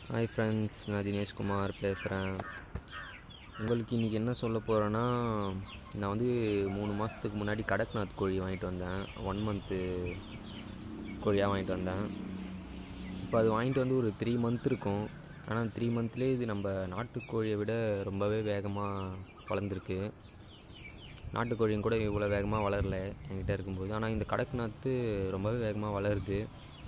hi friends நான் தினேஷ்குமார் பேசுகிறேன் உங்களுக்கு இன்றைக்கி என்ன சொல்ல போகிறேன்னா நான் வந்து மூணு மாதத்துக்கு முன்னாடி கடக்நாத் கோழி வாங்கிட்டு வந்தேன் ஒன் மந்த்து கோழியாக வாங்கிட்டு வந்தேன் இப்போ அது வாங்கிட்டு வந்து ஒரு த்ரீ மந்த் இருக்கும் ஆனால் த்ரீ மந்த்லேயே இது நம்ம நாட்டுக்கோழியை விட ரொம்பவே வேகமாக வளர்ந்துருக்கு நாட்டுக்கோழியும் கூட இவ்வளோ வேகமாக வளரல என்கிட்ட இருக்கும்போது ஆனால் இந்த கடக்நாத்து ரொம்பவே வேகமாக வளருது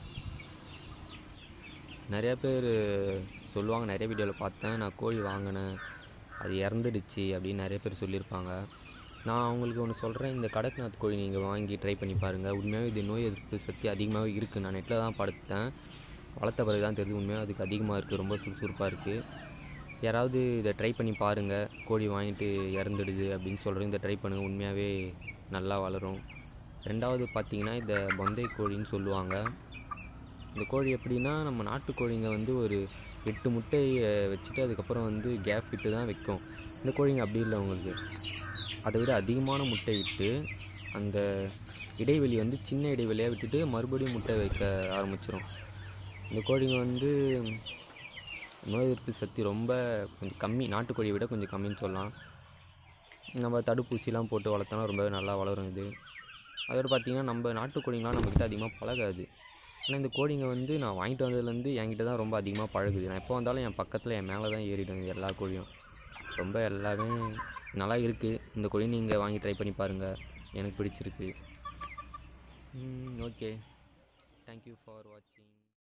நிறைய பேர் சொல்லுவாங்க நிறைய வீடியோவில் பார்த்தேன் நான் கோழி வாங்கினேன் அது இறந்துடுச்சு அப்படின்னு நிறைய பேர் சொல்லியிருப்பாங்க நான் அவங்களுக்கு ஒன்று சொல்கிறேன் இந்த கடக்நாத் கோழி நீங்கள் வாங்கி ட்ரை பண்ணி பாருங்கள் உண்மையாகவே இது நோய் எதிர்ப்பு சக்தி அதிகமாகவே இருக்குது நான் நெட்டில் தான் படுத்தேன் வளர்த்த பிறகு தான் தெரியுது உண்மையாக அதுக்கு அதிகமாக இருக்குது ரொம்ப சுறுசுறுப்பாக இருக்குது யாராவது இதை ட்ரை பண்ணி பாருங்கள் கோழி வாங்கிட்டு இறந்துடுது அப்படின்னு சொல்கிறேன் இதை ட்ரை பண்ணுங்கள் உண்மையாகவே நல்லா வளரும் ரெண்டாவது பார்த்தீங்கன்னா இந்த பொந்தை கோழின்னு சொல்லுவாங்க இந்த கோழி எப்படின்னா நம்ம நாட்டுக்கோழிங்க வந்து ஒரு எட்டு முட்டையை வச்சுட்டு அதுக்கப்புறம் வந்து கேப் விட்டு தான் வைக்கும் இந்த கோழிங்க அப்படி இல்லை உங்களுக்கு அதை விட அதிகமான முட்டை இட்டு அந்த இடைவெளி வந்து சின்ன இடைவெளியாக விட்டுட்டு மறுபடியும் முட்டை வைக்க ஆரம்பிச்சிடும் இந்த கோழிங்க வந்து நோய் எதிர்ப்பு சக்தி ரொம்ப கொஞ்சம் கம்மி நாட்டுக்கோழியை விட கொஞ்சம் கம்மின்னு சொல்லலாம் நம்ம தடுப்பூசிலாம் போட்டு வளர்த்தோன்னா ரொம்பவே நல்லா வளரும் இது அதோட பார்த்திங்கன்னா நம்ம நாட்டுக்கோழிங்களாம் நம்மக்கிட்ட அதிகமாக பழகாது ஆனால் இந்த கோழிங்க வந்து நான் வாங்கிட்டு வந்ததுலேருந்து என்கிட்ட தான் ரொம்ப அதிகமாக பழகுது நான் எப்போ வந்தாலும் என் பக்கத்தில் என் மேலே தான் ஏறிடும் இது எல்லா கோழியும் ரொம்ப எல்லாமே நல்லா இருக்குது இந்த கோழி நீங்கள் வாங்கி ட்ரை பண்ணி பாருங்கள் எனக்கு பிடிச்சிருக்கு ஓகே தேங்க்யூ ஃபார் வாட்சிங்